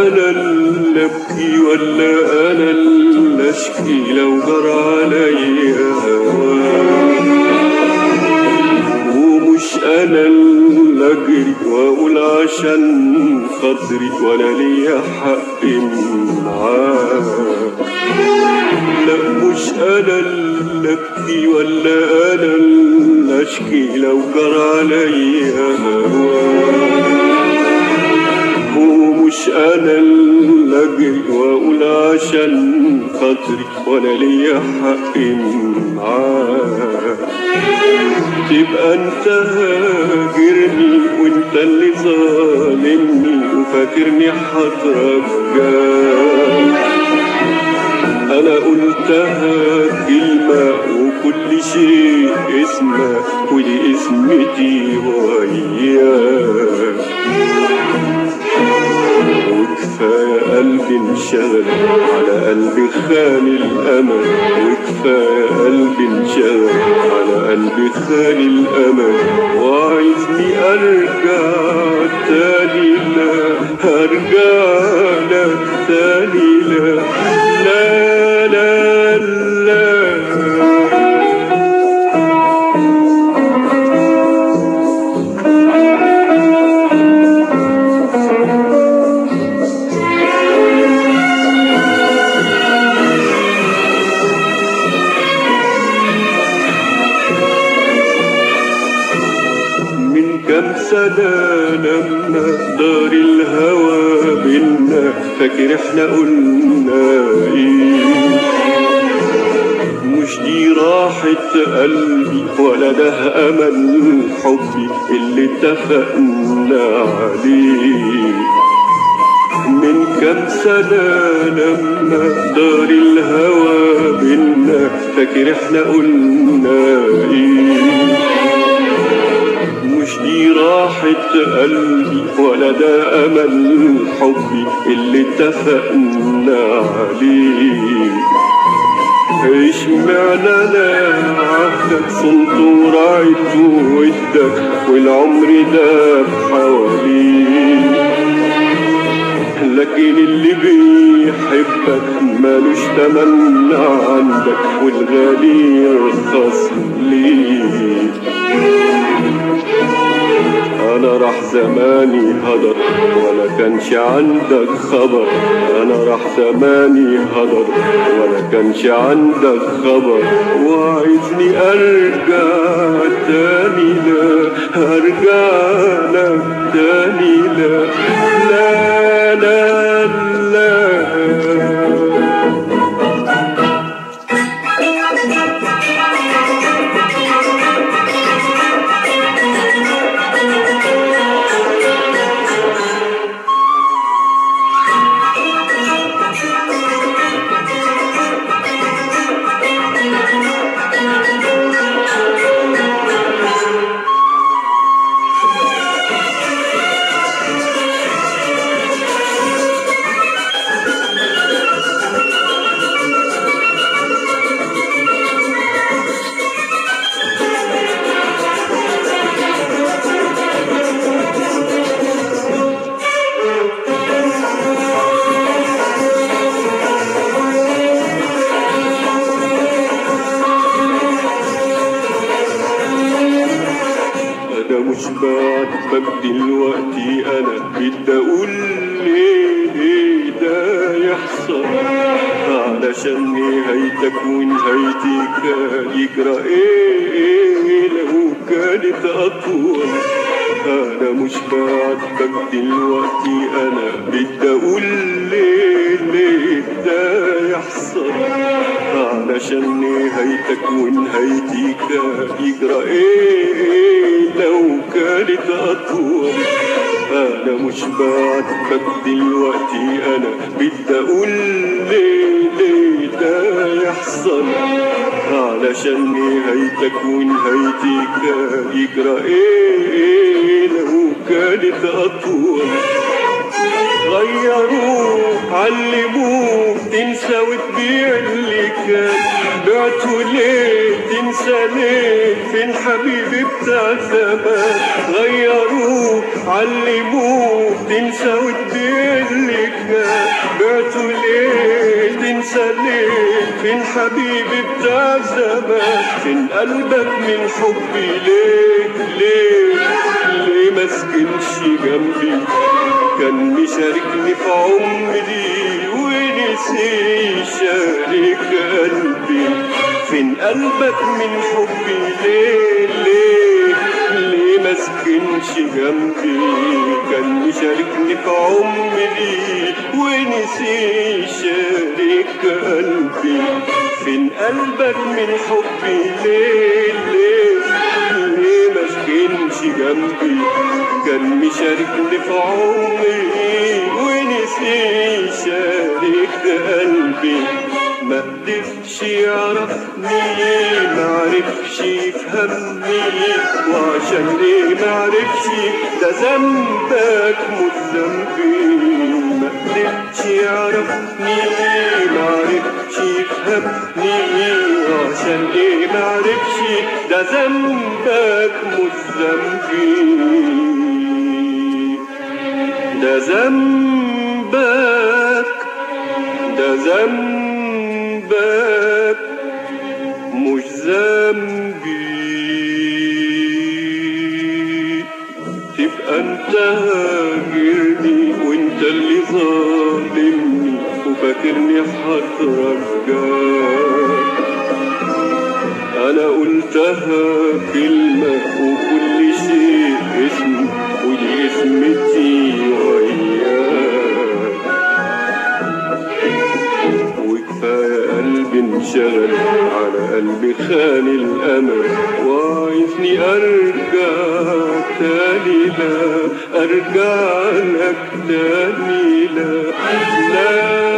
انا اللي ابكي ولا انا اللي اشكي لو جرى عليا هواك ومش انا اللي اجري واقول عشان خاطري ولا ليا حق معاك لا مش انا اللي ابكي ولا انا اللي اشكي لو جرى عليا هواك ومش انا اللي اجري واقول عشان خاطري ولا ليا حق معاك تبقى انت هاجرني وانت اللي ظالمني وفاكرني هترجاك انا قلتها كلمة وكل شيء اسمه ودي اسمتي وياك وكفاية قلبي انشغل على قلبي خالي الأمل وكفاية قلبي انشغل على قلبي خالي الأمل وعايزني أرجع تاني لا أرجع لك تاني لا لا لا لا من كام سنة لما دار الهوى بينا فاكر احنا قلنا ايه مش دي راحة قلبي ولا ده أمل حبي اللي اتفقنا عليه من كام سنة لما دار الهوى بينا فاكر احنا قلنا ايه مش دي راحة قلبي ولا ده أمل حبي اللي اتفقنا عليه اشمعنى انا عهدك صنت ورعيت ودك والعمر ده حواليك لكن اللي بيحبك مالوش تمن عندك والغالي يرخص ليك انا راح زماني هدر ولا كانش عندك خبر انا راح زماني هدر ولا كانش عندك خبر وعايزني ارجع تاني لا ارجع لك تاني لا لا لا لا انا مش بعاتبك دلوقتي انا بدي اقول ليه ليه ده يحصل علشان نهايتك ونهايتي كان يجرى ايه ايه لو كانت اطول انا مش بعاتبك دلوقتي انا بدي اقول ليه ليه ده يحصل علشان نهايتك ونهايتي كان يجرى ايه لو كانت اطول انا مش بعاتبك دلوقتي انا بدي اقول ليه ليه ده يحصل علشان نهايتك ونهايتي كان يجرى ايه لو كانت اطول غيروه علموه تنسى وتبيع اللي كان بعته ليه تنسى ليه فين حبيبي بتاع زمان غيروه علموه تنسى وتبيع اللي كان فاتوا ليه تنسى ليه فين حبيبي بتاع زمان فين قلبك من حبي ليه ليه ليه ما سكنش جنبي كان مشاركني في عمري ونسي يشارك قلبي فين قلبك من حبي ليه ليه ليه ما سكنش جنبي كان مشاركني في عمري ونسي يشارك قلبي فين قلبك من حبي ليه ليه ليه ما سكنش جنبي كان مشاركني في عمري ونسي يشارك قلبي ما قدرش يعرفني ما عرفش يفهمني وعشان ليه ما عرفش ده ذنبك مش ذنبي ما قدرش يعرفني ما عرفش يفهمني وعشان ليه ما عرفش ده ذنبك مش ذنبي ده ذنبك ده ذنبك مش ذنبي تبقى انت هاجرني وانت اللي ظالمني وفاكرني هترجاك انا قلتها كلمة وكل شيء اسم ودي اسمتي وياك وكفاية قلبي انشغل على قلبي خان الأمل وعايزني أرجع تاني لا أرجع لك تاني لا لا